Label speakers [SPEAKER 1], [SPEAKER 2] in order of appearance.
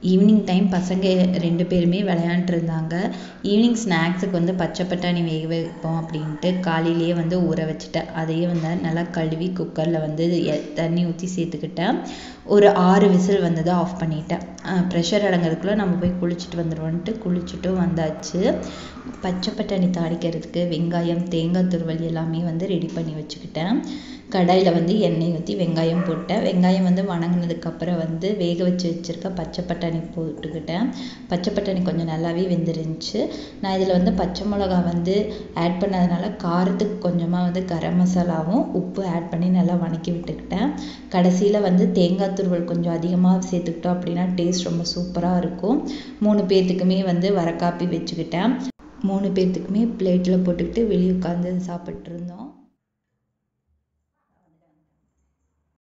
[SPEAKER 1] evening time பசங்க ரெண்டு பேருமே விளையாண்ட்ருந்தாங்க ஈவினிங் ஸ்நாக்ஸுக்கு வந்து பச்சை பட்டாணி வேக வைப்போம் அப்படின்ட்டு காலையிலேயே வந்து ஊற வச்சுட்டேன் அதையே வந்து நல்லா கழுவி குக்கரில் வந்து எ தண்ணி ஊற்றி சேர்த்துக்கிட்டேன் ஒரு ஆறு விசில் வந்ததும் ஆஃப் பண்ணிட்டேன் ப்ரெஷர் அடங்கிறதுக்குள்ளே நம்ம போய் குளிச்சுட்டு வந்துடுவோன்ட்டு குளிச்சுட்டும் வந்தாச்சு பச்சை பட்டாணி தாளிக்கிறதுக்கு வெங்காயம் தேங்காய் துருவல் எல்லாமே வந்து ரெடி பண்ணி வச்சுக்கிட்டேன் கடாயில் வந்து எண்ணெய் ஊற்றி வெங்காயம் போட்டேன் வெங்காயம் வந்து வணங்கினதுக்கப்புறம் வந்து வேக வச்சு வச்சுருக்க பச்சை பட்டாணி போட்டுக்கிட்டேன் பச்சை பட்டாணி கொஞ்சம் நல்லாவே வெந்துருந்துச்சு நான் இதில் வந்து பச்சை மிளகா வந்து ஆட் பண்ணதுனால காரத்துக்கு கொஞ்சமாக வந்து கரம் மசாலாவும் உப்பு ஆட் பண்ணி நல்லா வணக்கி விட்டுக்கிட்டேன் கடைசியில் வந்து தேங்காய் துருவல் கொஞ்சம் அதிகமாக சேர்த்துக்கிட்டோம் அப்படின்னா டேஸ்ட் ரொம்ப சூப்பராக இருக்கும் மூணு பேர்த்துக்குமே வந்து வர காப்பி வச்சுக்கிட்டேன் மூணு பேர்த்துக்குமே பிளேட்டில் போட்டுக்கிட்டு வெளியே உட்காந்து சாப்பிட்ருந்தோம்